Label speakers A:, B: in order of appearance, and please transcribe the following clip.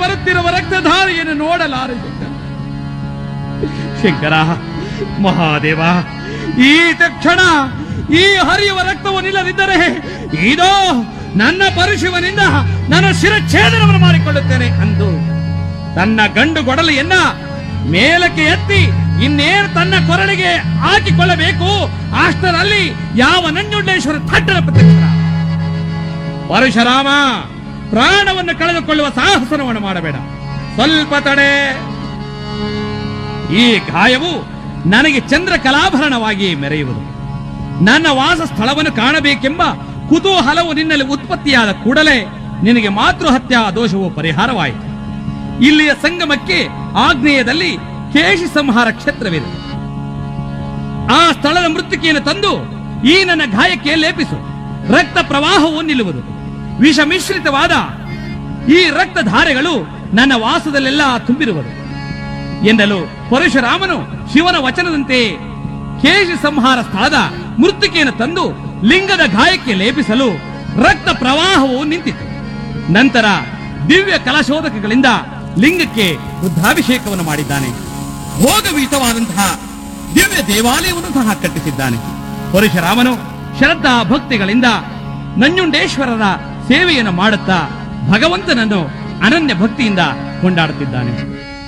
A: ಬರುತ್ತಿರುವ ರಕ್ತಧಾರಿಯನ್ನು ನೋಡಲಾರೆ ಶಂಕರ ಶಂಕರ ಮಹಾದೇವ ಈ ತಕ್ಷಣ ಈ ಹರಿಯುವ ರಕ್ತವು ನಿಲ್ಲದಿದ್ದರೆ ಇದೋ ನನ್ನ ಪರಶಿವನಿಂದ ನನ್ನ ಶಿರಚ್ಛೇದನವನ್ನು ಮಾಡಿಕೊಳ್ಳುತ್ತೇನೆ ಅಂದು ತನ್ನ ಗಂಡು ಗೊಡಲಿಯನ್ನ ಮೇಲಕ್ಕೆ ಎತ್ತಿ ಇನ್ನೇನು ತನ್ನ ಕೊರಳಿಗೆ ಹಾಕಿಕೊಳ್ಳಬೇಕು ಅಷ್ಟರಲ್ಲಿ ಯಾವ ನಂಜುಂಡೇಶ್ವರ ಥಟ್ಟನ ಪ್ರತ್ಯಕ್ಷ ಪರಶುರಾಮ ಪ್ರಾಣವನ್ನು ಕಳೆದುಕೊಳ್ಳುವ ಸಾಹಸನವನ್ನು ಮಾಡಬೇಡ ಸ್ವಲ್ಪ ತಡೆ ಈ ಗಾಯವು ನನಗೆ ಚಂದ್ರ ಕಲಾಭರಣವಾಗಿ ಮೆರೆಯುವುದು ನನ್ನ ವಾಸ ಸ್ಥಳವನ್ನು ಕಾಣಬೇಕೆಂಬ ಕುತೂಹಲವು ನಿನ್ನಲ್ಲಿ ಉತ್ಪತ್ತಿಯಾದ ಕೂಡಲೇ ನಿನಗೆ ಮಾತೃಹತ್ಯಾ ದೋಷವು ಪರಿಹಾರವಾಯಿತು ಇಲ್ಲಿಯ ಸಂಗಮಕ್ಕೆ ಆಗ್ನೇಯದಲ್ಲಿ ಕೇಶಿ ಸಂಹಾರ ಕ್ಷೇತ್ರವಿದೆ ಆ ಸ್ಥಳದ ಮೃತ್ತಿಕೆಯನ್ನು ತಂದು ಈ ನನ್ನ ಗಾಯಕ್ಕೆ ಲೇಪಿಸು ರಕ್ತ ಪ್ರವಾಹವು ನಿಲ್ಲುವುದು ವಿಷ ಮಿಶ್ರಿತವಾದ ಈ ರಕ್ತಧಾರೆಗಳು ನನ್ನ ವಾಸದಲ್ಲೆಲ್ಲ ತುಂಬಿರುವುದು ಎನ್ನಲು ಪರಶುರಾಮನು ಶಿವನ ವಚನದಂತೆ ಕೇಶಿ ಸಂಹಾರ ಸ್ಥಳದ ಮೃತ್ತಿಕೆಯನ್ನು ತಂದು ಲಿಂಗದ ಗಾಯಕ್ಕೆ ಲೇಪಿಸಲು ರಕ್ತ ಪ್ರವಾಹವು ನಿಂತಿತು ನಂತರ ದಿವ್ಯ ಕಲಶೋಧಕಗಳಿಂದ ಲಿಂಗಕ್ಕೆ ರುದ್ರಾಭಿಷೇಕವನ್ನು ಮಾಡಿದ್ದಾನೆ ಭೋಗವೀತವಾದಂತಹ ದಿವ್ಯ ದೇವಾಲಯವನ್ನು ಸಹ ಕಟ್ಟಿಸಿದ್ದಾನೆ ಪರಶುರಾಮನು ಶ್ರದ್ಧಾ ಭಕ್ತಿಗಳಿಂದ ನಂಜುಂಡೇಶ್ವರರ ಸೇವೆಯನ್ನು ಮಾಡುತ್ತಾ ಭಗವಂತನನ್ನು ಅನನ್ಯ ಭಕ್ತಿಯಿಂದ ಕೊಂಡಾಡುತ್ತಿದ್ದಾನೆ